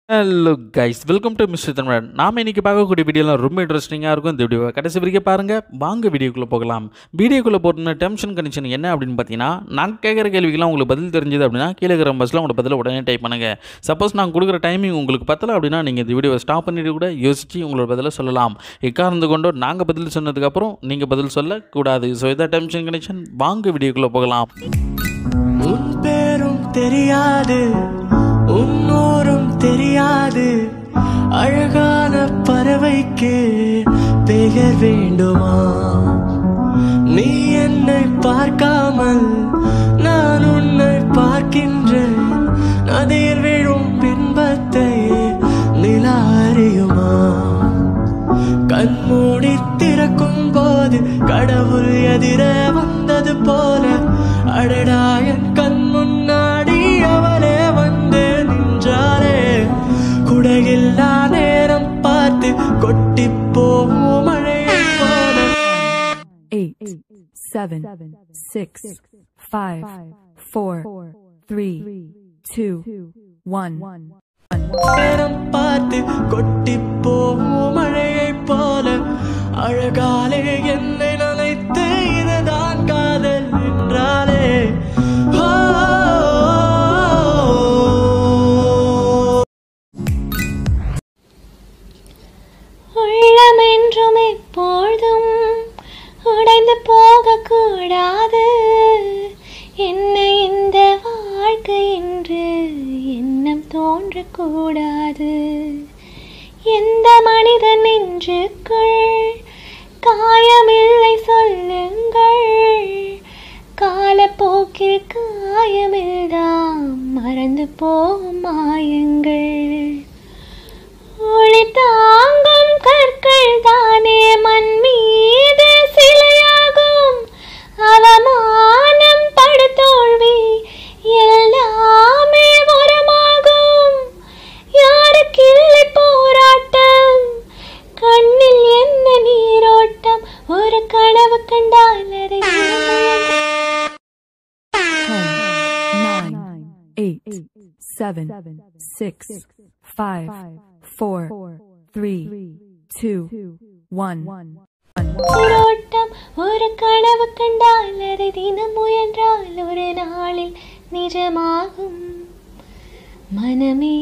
Hello guys welcome to mister Tamilan நாம் இன்னைக்கு பார்க்கக்கூடிய வீடியோலாம் ரொம்ப இன்ட்ரெஸ்டிங்காக இருக்கும் இந்த வீடியோவை கடைசி வரைக்கும் பாருங்கள் வாங்க வீடியோக்குள்ளே போகலாம் வீடியோக்குள்ளே போட்டுன டென்ஷன் கண்டிஷன் என்ன அப்படின்னு பார்த்தீங்கன்னா நான் கேட்குற கேள்விக்கெல்லாம் உங்களுக்கு பதில் தெரிஞ்சது அப்படின்னா கீழே இருக்கிற பஸ்ஸில் உங்களோட பதில் உடனே டைப் பண்ணுங்கள் சப்போஸ் நான் கொடுக்குற டைமிங் உங்களுக்கு பத்தல அப்படின்னா நீங்கள் இந்த வீடியோவை ஸ்டாப் பண்ணிட்டு கூட யோசித்து உங்களோட பதிலை சொல்லலாம் எக்காரணத்து கொண்டோ நாங்கள் பதில் சொன்னதுக்கப்புறம் நீங்கள் பதில் சொல்லக்கூடாது ஸோ இதான் டென்ஷன் கண்டிஷன் வாங்க வீடியோக்குள்ளே போகலாம் உன் பேரும் தெரியாது உன்னோரும் தெரியாது அழகான பறவைக்கு பெயர் வேண்டுமா நீ என்னை பார்க்காமல் நான் உன்னை பார்க்கின்றேன் நதியில் விழும் பின்பத்தை நிலா அறியுமா கண்மூடி திறக்கும் போது கடவுள் எதிர வந்தது போல அடடா என் கண் முன்னாடி அவளே வந்து நின்றாளே குடையில்லா நேரம் பார்த்து கொட்டி போகும் மழையை போல eight, seven, six, five, four, three, two, one. நேரம் பார்த்து கொட்டி போகும் மழையை போல அழகாலே என்னை நினைத்து இதுதான் காதல் என்றாலே ஓ, உள்ளம் என்றும் எப்பொழுதும் உடைந்து போகக்கூடாது என்ன இந்த வாழ்க்கை என்று எண்ணம் தோன்றக்கூடாது எந்த மனிதன் நெஞ்சுக்குள் காயமில்லை சொல்லுங்கள் காலப்போக்கில் காயமில்லாம் மறந்து போகும் மாயங்கள் ஒளி தாங்கும் கற்கள் தானே மண் மீது சிலையாகும் அவமானம் படுதோல்வி எல்லாமே உரமாகும் யாருக்கு இல்லை போராட்டம் கண்ணில் என்ன நீரோட்டம் ஒரு கனவு கண்டால் அதை Ten, nine, eight, seven, six, five, four, three, two, one. நீரோட்டம் ஒரு கனவு கண்டால் அதை தினம் முயன்றால் ஒரு நாளில் நிஜமாகும் மனமே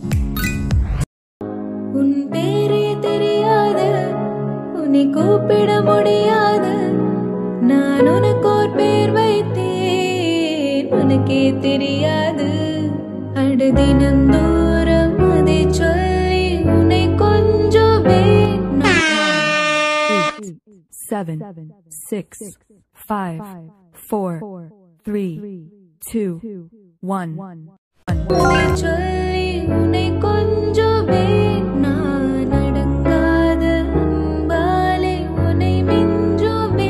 உன் பேரே தெரியாது உன்னை கூப்பிட முடியாது நான் உனக்கு ஒரு பேர் வைத்தேன் உனக்கே தெரியாது அடு தினந்தோறும் அதை சொல்லி உன்னை கொஞ்சம் Eight, seven, six, five, four, three, two, one. உன்னை சொல்லி உன்னை கொஞ்சம் நான் அடங்காத அன்பாலே உன்னை மிஞ்சுவே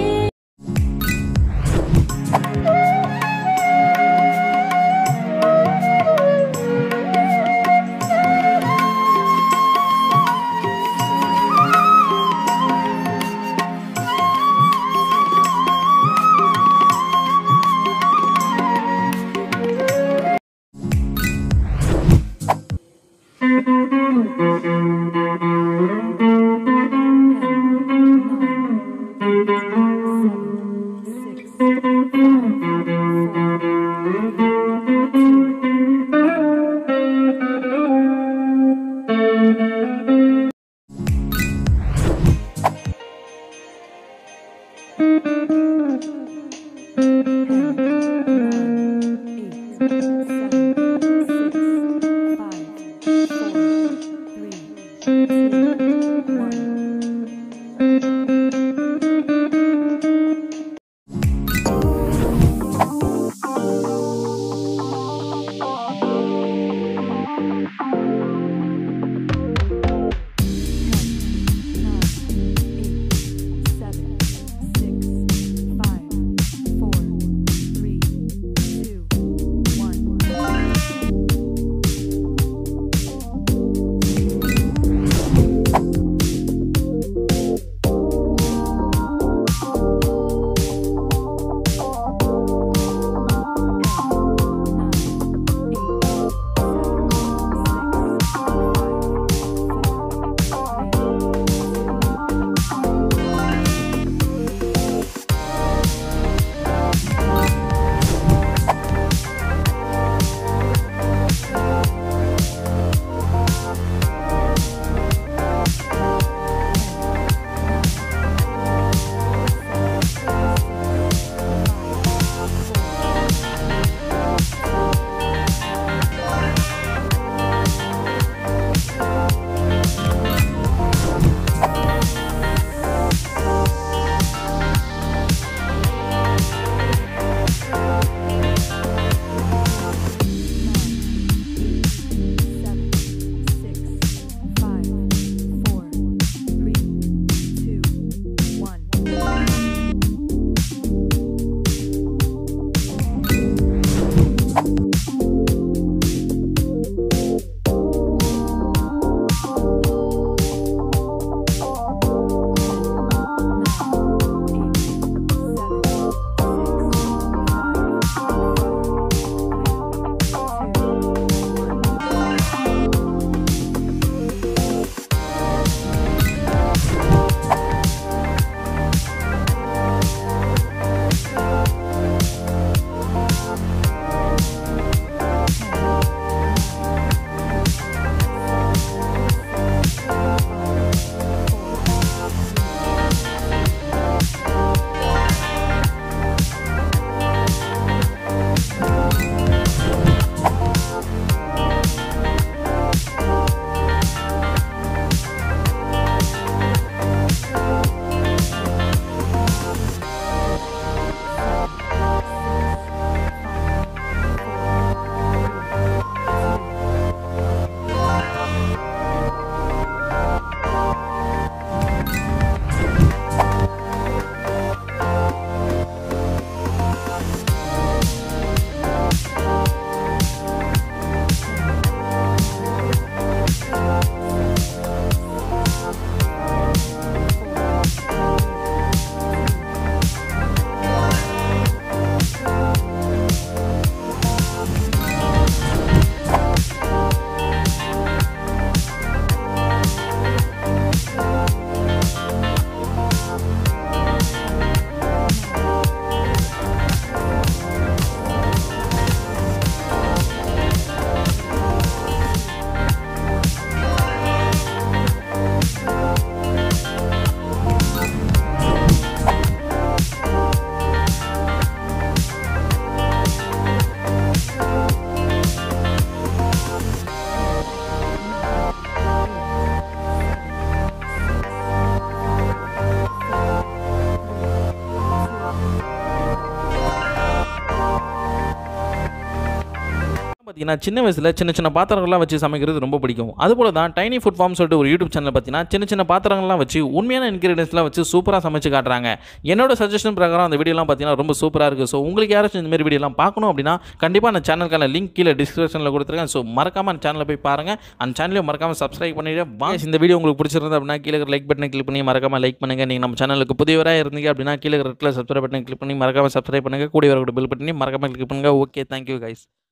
Eight, seven, six, five, four, three, two, பார்த்தீங்கன்னா சின்ன வயசில் சின்ன சின்ன பாத்திரங்கள்லாம் வச்சு சமைக்கிறது ரொம்ப பிடிக்கும் அதுபோல தான் டைனி ஃபுட் ஃபார்ம் சொல்லிட்டு ஒரு யூடியூப் சேனல் பார்த்தீங்கன்னா சின்ன சின்ன பாத்திரங்கள்லாம் வச்சு உண்மையான இன்கிரீடியன்ஸ்லாம் வச்சு சூப்பராக சமைச்சு காட்டுறாங்க என்னோட சஜஷன் பிரகாரம் அந்த வீடியோலாம் பார்த்தீங்கன்னா ரொம்ப சூப்பராக இருக்குது ஸோ உங்களுக்கு யாராச்சும் இந்த மாதிரி வீடியோலாம் பார்க்கணும் அப்படின்னா கண்டிப்பாக அந்த சேனலுக்கான லிங்க் கீழே டிஸ்கிரிப்ஷனில் கொடுத்துருக்கேன் ஸோ மறக்காம அந்த சேனலில் போய் பாருங்கள் அந்த சேனலையும் மறக்காம சப்ஸ்கிரைப் பண்ணிட்டு வாங்க இந்த வீடியோ உங்களுக்கு பிடிச்சிருந்தது அப்படின்னா கீழே லைக் பட்டனை கிளிக் பண்ணி மறக்காம லைக் பண்ணுங்கள் நீங்கள் நம்ம சேனலுக்கு புதியவராக இருந்தீங்க அப்படின்னா கீழே இருக்கிற சப்ஸ்கிரைப் பட்டனை கிளிக் பண்ணி மறக்காம சப்ஸ்கிரைப் பண்ணுங்கள் கூடிய வரக்கூடிய பில் பட்டனி மறக்காம கிளிக் பண்ணுங்கள் ஓகே தேங்க்யூ கைஸ்